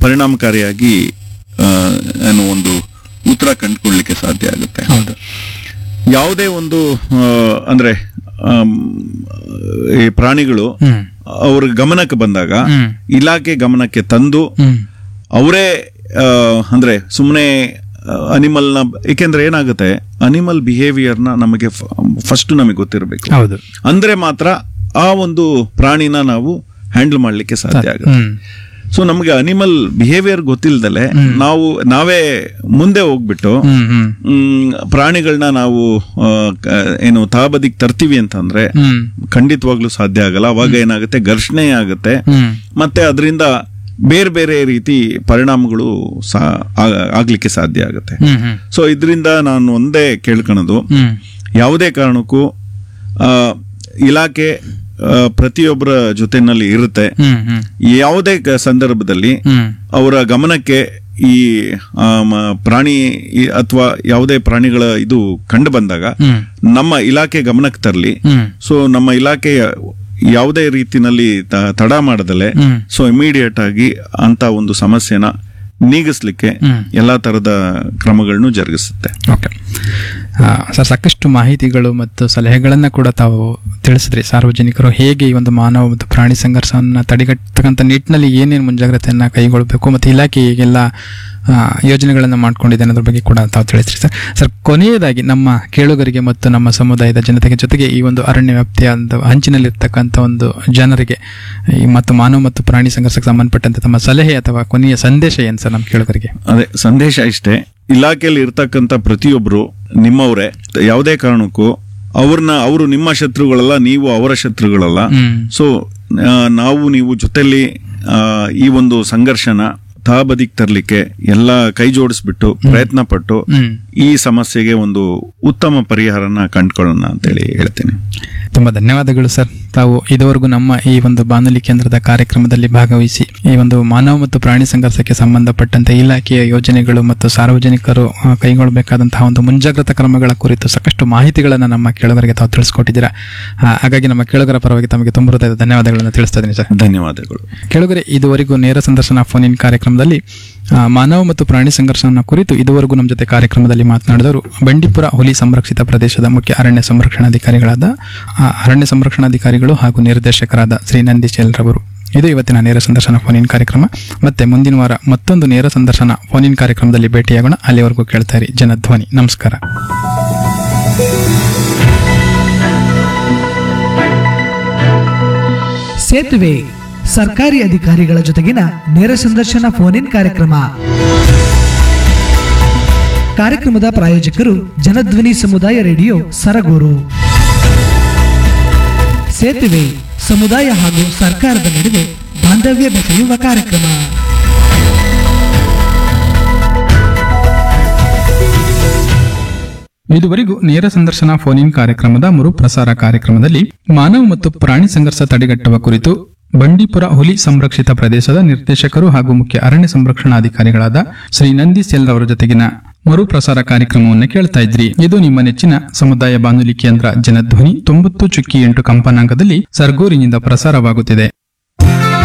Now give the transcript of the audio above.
ಪರಿಣಾಮಕಾರಿಯಾಗಿ ಆ, ಏನು ಒಂದು ಉತ್ತರ ಕಂಡುಕೊಳ್ಳಲಿಕ್ಕೆ ಸಾಧ್ಯ ಆಗುತ್ತೆ ಹೌದು ಯಾವುದೇ ಒಂದು ಆ, ಅಂದ್ರೆ ಆಮ್, ಈ ಪ್ರಾಣಿಗಳು ಹ್ಮ್ ಅವ್ರ ಗಮನಕ್ಕೆ ಬಂದಾಗ ಹ್ಮ್. ಇಲಾಖೆ ಗಮನಕ್ಕೆ ತಂದು ಹ್ಮ್ ಅವರೇ ಅಂದ್ರೆ ಸುಮ್ಮನೆ ಅನಿಮಲ್ನ ಏಕೆಂದ್ರೆ ಏನಾಗುತ್ತೆ ಅನಿಮಲ್ ಬಿಹೇವಿಯರ್ನ ನಮಗೆ ಫಸ್ಟ್ ನಮಗೆ ಗೊತ್ತಿರಬೇಕು ಹೌದು ಅಂದ್ರೆ ಮಾತ್ರ ಆ ಒಂದು ಪ್ರಾಣಿನ ನಾವು ಹ್ಯಾಂಡಲ್ ಮಾಡ್ಲಿಕ್ಕೆ ಸಾಧ್ಯ ಆಗುತ್ತೆ ಹ್ಮ್ ಸೊ ನಮಗೆ ಅನಿಮಲ್ ಬಿಹೇವಿಯರ್ ಗೊತ್ತಿಲ್ದಲೆ ನಾವು ನಾವೇ ಮುಂದೆ ಹೋಗ್ಬಿಟ್ಟು ಹ್ಮ್ ಹ್ಮ್ ಮ್, ಪ್ರಾಣಿಗಳನ್ನ ನಾವು ಆ, ಕ- ಏನು ತಾಬದಿಗೆ ತರ್ತೀವಿ ಅಂತಂದ್ರೆ ಹ್ಮ್ ಖಂಡಿತವಾಗ್ಲೂ ಸಾಧ್ಯ ಆಗಲ್ಲ ಅವಾಗ ಏನಾಗುತ್ತೆ ಘರ್ಷಣೆ ಆಗುತ್ತೆ ಹ್ಮ್ ಮತ್ತೆ ಅದರಿಂದ ಬೇರೆ ಬೇರೆ ರೀತಿ ಪರಿಣಾಮಗಳು ಸಾ- ಆ- ಆಗ್ಲಿಕ್ಕೆ ಸಾಧ್ಯ ಆಗುತ್ತೆ ಹ್ಮ್ ಹ್ಮ್ ಸೊ ಇದರಿಂದ ನಾನು ಒಂದೇ ಕೇಳ್ಕೊಳೋದು ಹ್ಮ್ ಯಾವುದೇ ಕಾರಣಕ್ಕೂ ಆ, ಇಲಾಖೆ ಆ, ಪ್ರತಿಯೊಬ್ಬರ ಜೊತೆನಲ್ಲಿ ಇರುತ್ತೆ ಹ್ಮ್ ಹ್ಮ್ ಯಾವುದೇ ಕ- ಸಂದರ್ಭದಲ್ಲಿ ಹ್ಮ್ ಅವರ ಗಮನಕ್ಕೆ ಈ ಆ, ಮ- ಪ್ರಾಣಿ ಅಥವಾ ಯಾವುದೇ ಪ್ರಾಣಿಗಳ ಇದು ಕಂಡು ಬಂದಾಗ ಹ್ಮ್ ನಮ್ಮ ಇಲಾಖೆ ಗಮನಕ್ಕೆ ತರಲಿ ಹ್ಮ್ ಸೊ ನಮ್ಮ ಇಲಾಖೆ ಯಾವುದೇ ರೀತಿನಲ್ಲಿ ತ- ತಡ ಮಾಡದಲೆ ಹ್ಮ್ ಸೊ ಇಮಿಡಿಯೇಟ್ ಆಗಿ ಅಂತ ಒಂದು ಸಮಸ್ಯೆನ ನೀಗಿಸ್ಲಿಕ್ಕೆ ಹ್ಮ್. ಎಲ್ಲಾ ತರದ ಕ್ರಮಗಳನ್ನು ಜರುಗಿಸುತ್ತೆ ಓಕೆ ಆ, ಸರ್ ಸಾಕಷ್ಟು ಮಾಹಿತಿಗಳು ಮತ್ತು ಸಲಹೆಗಳನ್ನು ಕೂಡ ತಾವು ತಿಳಿಸಿದ್ರಿ ಸಾರ್ವಜನಿಕರು ಹೇಗೆ ಈ ಒಂದು ಮಾನವ ಮತ್ತು ಪ್ರಾಣಿ ಸಂಘರ್ಷವನ್ನು ತಡೆಗಟ್ಟತಕ್ಕಂಥ ನಿಟ್ಟಿನಲ್ಲಿ ಏನೇನು ಮುಂಜಾಗ್ರತೆಯನ್ನು ಕೈಗೊಳ್ಳಬೇಕು ಮತ್ತು ಇಲಾಖೆ ಹೇಗೆಲ್ಲ ಆ, ಯೋಜನೆಗಳನ್ನು ಮಾಡ್ಕೊಂಡಿದೆ ಅನ್ನೋದ್ರ ಬಗ್ಗೆ ಕೂಡ ತಾವು ತಿಳಿಸ್ರಿ ಸರ್ ಸರ್ ಕೊನೆಯದಾಗಿ ನಮ್ಮ ಕೇಳುಗರಿಗೆ ಮತ್ತು ನಮ್ಮ ಸಮುದಾಯದ ಜನತೆಗೆ ಜೊತೆಗೆ ಈ ಒಂದು ಅರಣ್ಯ ವ್ಯಾಪ್ತಿಯ ಒಂದು ಹಂಚಿನಲ್ಲಿರ್ತಕ್ಕಂಥ ಒಂದು ಜನರಿಗೆ ಈ ಮತ್ತು ಮಾನವ ಮತ್ತು ಪ್ರಾಣಿ ಸಂಘರ್ಷಕ್ಕೆ ಸಂಬಂಧಪಟ್ಟಂತೆ ತಮ್ಮ ಸಲಹೆ ಅಥವಾ ಕೊನೆಯ ಸಂದೇಶ ಏನು ಸರ್ ನಮ್ಮ ಕೇಳುಗರಿಗೆ ಅದೇ ಸಂದೇಶ ಇಷ್ಟೇ ಇಲಾಖೆಯಲ್ಲಿ ಇರ್ತಕ್ಕಂಥ ಪ್ರತಿಯೊಬ್ರು ನಿಮ್ಮವರೇ ಯಾವುದೇ ಕಾರಣಕ್ಕೂ ಅವ್ರನ್ನ ಅವರು ನಿಮ್ಮ ಶತ್ರುಗಳಲ್ಲ ನೀವು ಅವರ ಶತ್ರುಗಳಲ್ಲ ಹ್ಮ್ ಸೊ ಆ, ನಾವು ನೀವು ಜೊತೆಲಿ ಆ, ಈ ಒಂದು ಸಂಘರ್ಷನ ತಹಬದಿಗೆ ತರಲಿಕ್ಕೆ ಎಲ್ಲ ಕೈ ಜೋಡಿಸ್ಬಿಟ್ಟು ಪ್ರಯತ್ನ ಪಟ್ಟು ಹ್ಮ್ ಈ ಸಮಸ್ಯೆಗೆ ಒಂದು ಉತ್ತಮ ಪರಿಹಾರನ ಕಂಡುಕೊಳ್ಳೋಣ ಅಂತೇಳಿ ಹೇಳ್ತೀನಿ ತುಂಬಾ ಧನ್ಯವಾದಗಳು ಸರ್ ತಾವು ಇದುವರೆಗೂ ನಮ್ಮ ಈ ಒಂದು ಬಾನುಲಿ ಕೇಂದ್ರದ ಕಾರ್ಯಕ್ರಮದಲ್ಲಿ ಭಾಗವಹಿಸಿ ಈ ಒಂದು ಮಾನವ ಮತ್ತು ಪ್ರಾಣಿ ಸಂಘರ್ಷಕ್ಕೆ ಸಂಬಂಧಪಟ್ಟಂತೆ ಇಲಾಖೆಯ ಯೋಜನೆಗಳು ಮತ್ತು ಸಾರ್ವಜನಿಕರು ಆ, ಕೈಗೊಳ್ಳಬೇಕಾದಂತಹ ಒಂದು ಮುಂಜಾಗ್ರತಾ ಕ್ರಮಗಳ ಕುರಿತು ಸಾಕಷ್ಟು ಮಾಹಿತಿಗಳನ್ನು ನಮ್ಮ ಕೇಳುಗರಿಗೆ ತಾವು ತಿಳಿಸ್ಕೊಟ್ಟಿದ್ದೀರಾ ಆ, ಹಾಗಾಗಿ ನಮ್ಮ ಕೇಳುಗರ ಪರವಾಗಿ ತಮಗೆ ತುಂಬ ಹೃದಯದ ಧನ್ಯವಾದಗಳನ್ನು ತಿಳಿಸ್ತಾ ಇದ್ದೀನಿ ಸರ್ ಧನ್ಯವಾದಗಳು ಕೆಳಗರೆ ಇದುವರೆಗೂ ನೇರ ಸಂದರ್ಶನ ಫೋನ್ ಇನ್ ಕಾರ್ಯಕ್ರಮದಲ್ಲಿ ಆ, ಮಾನವ ಮತ್ತು ಪ್ರಾಣಿ ಸಂಘರ್ಷವನ್ನು ಕುರಿತು ಇದುವರೆಗೂ ನಮ್ಮ ಜೊತೆ ಕಾರ್ಯಕ್ರಮದಲ್ಲಿ ಮಾತನಾಡಿದವರು ಬಂಡೀಪುರ ಹುಲಿ ಸಂರಕ್ಷಿತ ಪ್ರದೇಶದ ಮುಖ್ಯ ಅರಣ್ಯ ಸಂರಕ್ಷಣಾಧಿಕಾರಿಗಳಾದ ಆ, ಅರಣ್ಯ ಸಂರಕ್ಷಣಾಧಿಕಾರಿಗಳು ಹಾಗೂ ನಿರ್ದೇಶಕರಾದ ಶ್ರೀ ನಂದೀಶ್ ರವರು ಇದು ಇವತ್ತಿನ ನೇರ ಸಂದರ್ಶನ ಫೋನ್ ಇನ್ ಕಾರ್ಯಕ್ರಮ ಮತ್ತೆ ಮುಂದಿನ ವಾರ ಮತ್ತೊಂದು ನೇರ ಸಂದರ್ಶನ ಫೋನ್ ಇನ್ ಕಾರ್ಯಕ್ರಮದಲ್ಲಿ ಭೇಟಿಯಾಗೋಣ ಅಲ್ಲಿವರೆಗೂ ಕೇಳ್ತಾ ಇರಿ ಜನಧ್ವನಿ ನಮಸ್ಕಾರ ಸೇತುವೆ ಸರ್ಕಾರಿ ಅಧಿಕಾರಿಗಳ ಜೊತೆಗಿನ ನೇರ ಸಂದರ್ಶನ ಫೋನ್ ಇನ್ ಕಾರ್ಯಕ್ರಮ ಕಾರ್ಯಕ್ರಮದ ಪ್ರಾಯೋಜಕರು ಜನಧ್ವನಿ ಸಮುದಾಯ ರೇಡಿಯೋ ಸರಗೂರು ಸೇತುವೆ ಸಮುದಾಯ ಹಾಗೂ ಸರ್ಕಾರದ ನಡುವೆ ಬಾಂಧವ್ಯ ಬೆಸೆಯುವ ಕಾರ್ಯಕ್ರಮ ಇದುವರೆಗೂ ನೇರ ಸಂದರ್ಶನ ಫೋನ್ ಇನ್ ಕಾರ್ಯಕ್ರಮದ ಮರು ಪ್ರಸಾರ ಕಾರ್ಯಕ್ರಮದಲ್ಲಿ ಮಾನವ ಮತ್ತು ಪ್ರಾಣಿ ಸಂಘರ್ಷ ತಡೆಗಟ್ಟುವ ಕುರಿತು ಬಂಡೀಪುರ ಹುಲಿ ಸಂರಕ್ಷಿತ ಪ್ರದೇಶದ ನಿರ್ದೇಶಕರು ಹಾಗೂ ಮುಖ್ಯ ಅರಣ್ಯ ಸಂರಕ್ಷಣಾಧಿಕಾರಿಗಳಾದ ಶ್ರೀ ನಂದಿ ಸೆಲ್ ಅವರ ಜೊತೆಗಿನ ಮರು ಪ್ರಸಾರ ಕಾರ್ಯಕ್ರಮವನ್ನು ಕೇಳ್ತಾ ಇದ್ರಿ ಇದು ನಿಮ್ಮ ನೆಚ್ಚಿನ ಸಮುದಾಯ ಬಾನುಲಿ ಕೇಂದ್ರ ಜನಧ್ವನಿ ತೊಂಬತ್ತು ಚುಕ್ಕಿ ಎಂಟು ಕಂಪನಾಂಕದಲ್ಲಿ ಸರ್ಗೂರಿನಿಂದ ಪ್ರಸಾರವಾಗುತ್ತಿದೆ